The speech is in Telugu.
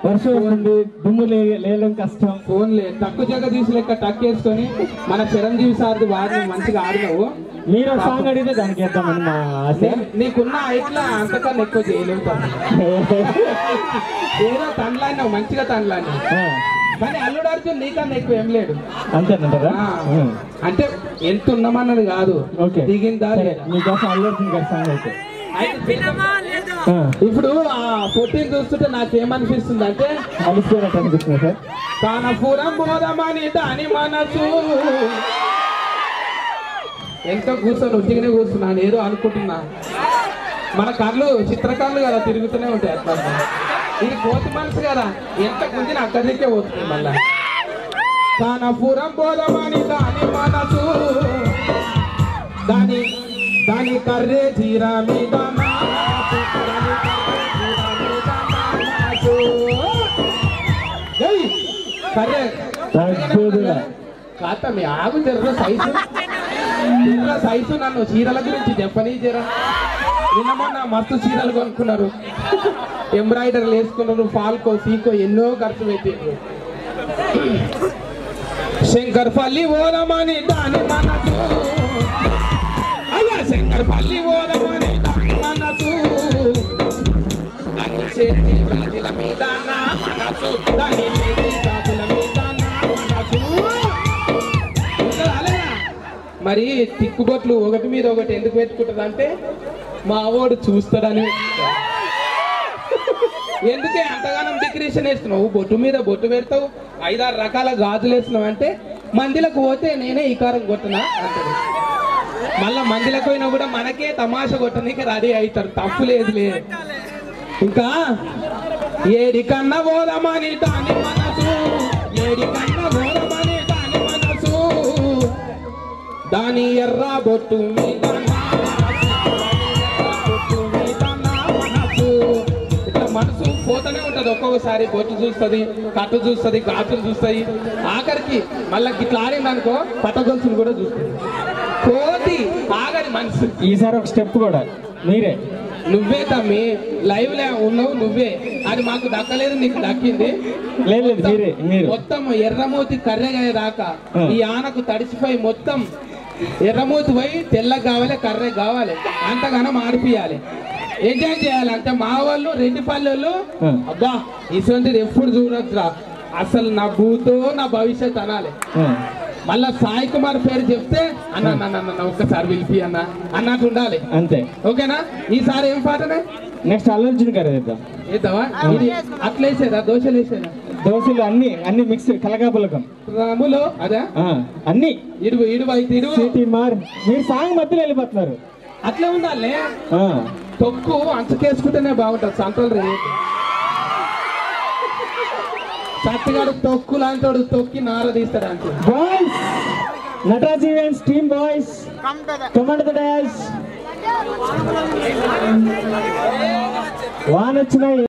వర్షం వస్తుంది దుమ్ము లే- లేయడం కష్టం ఫోన్లే తక్కువ జగ తీసి లెక్క టక్ వేసుకొని మన చిరంజీవి సార్ది వాడిని మంచిగా ఆడినావు మీరు ఒక సాంగ్ అడిగితే దానికి వేద్దామని మా ఆశ నీ- నీకున్న ఇట్లా అంతకన్నా ఎక్కువ చేయలేవు తమ్ముడు. ఏదో తండ్లాడినావు మంచిగా తండ్లాడినావు ఆ, కానీ అల్లుడు అర్జున్ నీకన్నా ఎక్కువ ఏం లేడు అంతేనంటారా ఆ, ఉం. అంటే ఎంత ఉన్నామన్నది కాదు ఓకే దిగిందా సరే లేదా? మీకోసం అల్లర్జున్ గారి సాంగ్ అయితే అయితే ఆ, ఇప్పుడు ఆ ఫోర్టీన్ చూస్తుంటే నాకేమనిపిస్తుంది అంటే అలిసిపోయినట్టు అనిపిస్తుంది సార్ కానపురం బోధమని దాని మనసు ఎంత కూర్చొని ఉట్టిగానే కూర్చున్నాను ఏదో అనుకుంటున్నా మన కళ్ళు చిత్రకళ్ళు కదా తిరుగుతూనే ఉంటాయి అట్లా ఇది కోతి మనసు కదా ఎంత గుంజిన అక్కడికే పోతుంది మళ్ళా కానపురం బోధమని దాని మనసు దాని దాని కర్రే తీరా మీద నాసు, దాని కర్రే తీరా మీద నాసు. ఏయ్, కర్రే తగ్గుదురా. కాత మీ ఆగు తెర్ర సైజు తెర్ర సైజు నన్ను చీరల గురించి చెప్పని జర నిన్న మొన్న మస్తు చీరలు కొనుక్కున్నారు ఎంబ్రాయిడరీలు వేసుకున్నారు ఫాల్కో సీకో ఎన్నో ఖర్చు పెట్టారు శంకర్ పల్లి ఓదమని దాని మనసు అయ్యా శంకర్ పల్లి ఓదమని దాని మనసు దాని చేతి గాజుల మీద నా మనసు దాని చేతి గాజుల మీద నా మనసు ఇంకా రాలేదా? మరి తిక్కుబొట్లు ఒకటి మీద ఒకటి ఎందుకు పెట్టుకుంటుంది అంటే మా వాడు చూస్తాడని పెట్టుకుంటాడు. ఎందుకే అంతగానం డెకరేషన్ వేస్తున్నావు బొట్టు మీద బొట్టు పెడతావు ఐదారు రకాల గాజులు వేస్తున్నావు అంటే మందిలకు పోతే నేనే ఈ కారం కొట్టనా అంటాడు మళ్ళా మందిలకు పోయినా కూడా మనకే తమాషా కొట్టనీకి రెడీ అవుతారు తప్పు లేదులే ఇంకా ఏడి కన్నా పోదామని దాని మనసు ఏడి కన్నా పోదామని దాని మనసు దాని ఎర్ర బొట్టు మీద నా మనసు, దాని ఎర్ర బొట్టు మీద నా మనసు. ఇట్లా మనసు పోతూనే ఉంటది ఒక్కొక్కసారి బొట్టు చూస్తుంది కట్టు చూస్తుంది గాజులు చూస్తుంది ఆఖరికి మళ్ళీ ఇట్లా ఆడింది అనుకో పట్టగొలుసులు కూడా చూస్తుంది కోతి ఆగని మనసు ఈసారి ఒక స్టెప్ కూడా మీరే నువ్వే తమ్మి లైవ్ లో ఉన్నావు నువ్వే అది మాకు దక్కలేదు నీకు దక్కింది లేదు లేదు మీరే మీరు మొత్తం ఎర్రమూతి కర్రెగా దాకా ఆ. ఈ ఆనకు తడిసిపోయి మొత్తం ఎర్రమూతి పోయి తెల్లగా కావాలి కర్రె కావాలి అంతగానో మాడిపియాలి ఎంజాయ్ చేయాలి అంటే మా వాళ్ళు రెండు పల్లెలు ఆ. అబ్బా ఇటువంటిది ఎప్పుడు చూడొద్దురా అసలు నా భూతో నా భవిష్యత్ అనాలి ఆ, మళ్ళా సాయి కుమార్ పేరు చెప్తే అన్న అన్న అన్న, అన్న ఒక్కసారి పిలిపి అన్న అన్నట్టు ఉండాలి అంతే ఓకేనా ఈసారి ఏం పాటనే నెక్స్ట్ అల్లర్జున్ గారు వేద్దాం వేద్దామా ఇది అట్లేసేదా దోశలు వేసేదా దోశలు అన్ని అన్ని మిక్స్ కలగాపులకం రాములో అదా ఆ, అన్ని ఇడుగు ఇడుగు అయితే ఇడుగు సిటీ మార్ మీరు సాంగ్ మధ్యలో వెళ్ళిపోతున్నారు అట్లే ఉండాలి ఆ, తొక్కు అంచకేసుకుంటేనే బాగుంటుంది సంతలు రే సత్తిగాడు తొక్కు లాంటి తొక్కి నార తీస్తాడు అంటే boys Nataraj events team boys command the dash వాన్ వచ్చిన